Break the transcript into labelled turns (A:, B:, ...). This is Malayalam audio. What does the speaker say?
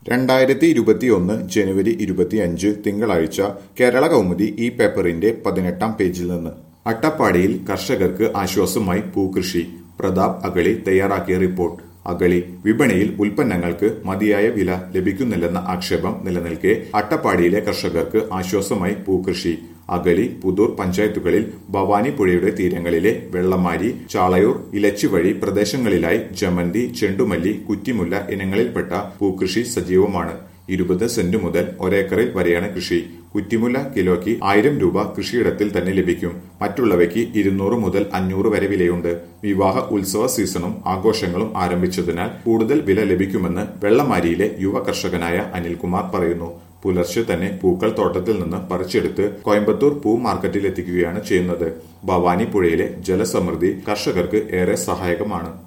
A: രണ്ടായിരത്തി ഇരുപത്തിയൊന്ന് ജനുവരി ഇരുപത്തിയഞ്ച് തിങ്കളാഴ്ച കേരള കൗമുദി ഈ പേപ്പറിന്റെ പതിനെട്ടാം പേജിൽ നിന്ന് അട്ടപ്പാടിയിൽ കർഷകർക്ക് ആശ്വാസമായി പൂകൃഷി പ്രതാപ് അഗളി തയ്യാറാക്കിയ റിപ്പോർട്ട് അഗളി വിപണിയിൽ ഉൽപ്പന്നങ്ങൾക്ക് മതിയായ വില ലഭിക്കുന്നില്ലെന്ന ആക്ഷേപം നിലനിൽക്കെ അട്ടപ്പാടിയിലെ കർഷകർക്ക് ആശ്വാസമായി പൂകൃഷി അഗളി പുതൂർ പഞ്ചായത്തുകളിൽ ഭവാനി പുഴയുടെ തീരങ്ങളിലെ വെള്ളമാരി ചാളയൂർ ഇലച്ചിവഴി പ്രദേശങ്ങളിലായി ജമന്തി ചെണ്ടുമല്ലി കുറ്റിമുല്ല ഇനങ്ങളിൽപ്പെട്ട പൂകൃഷി സജീവമാണ് ഇരുപത് സെന്റ് മുതൽ ഒരേക്കറിൽ വരെയാണ് കൃഷി കുറ്റിമുല്ല കിലോയ്ക്ക് ആയിരം രൂപ കൃഷിയിടത്തിൽ തന്നെ ലഭിക്കും മറ്റുള്ളവയ്ക്ക് ഇരുന്നൂറ് മുതൽ അഞ്ഞൂറ് വരെ വിലയുണ്ട് വിവാഹ ഉത്സവ സീസണും ആഘോഷങ്ങളും ആരംഭിച്ചതിനാൽ കൂടുതൽ വില ലഭിക്കുമെന്ന് വെള്ളമാരിയിലെ യുവ കർഷകനായ അനിൽകുമാർ പറയുന്നു പുലർച്ചെ തന്നെ പൂക്കൾ തോട്ടത്തിൽ നിന്ന് പറിച്ചെടുത്ത് കോയമ്പത്തൂർ പൂ മാർക്കറ്റിൽ എത്തിക്കുകയാണ് ചെയ്യുന്നത് ഭവാനി പുഴയിലെ ജലസമൃദ്ധി കർഷകർക്ക് ഏറെ സഹായകമാണ്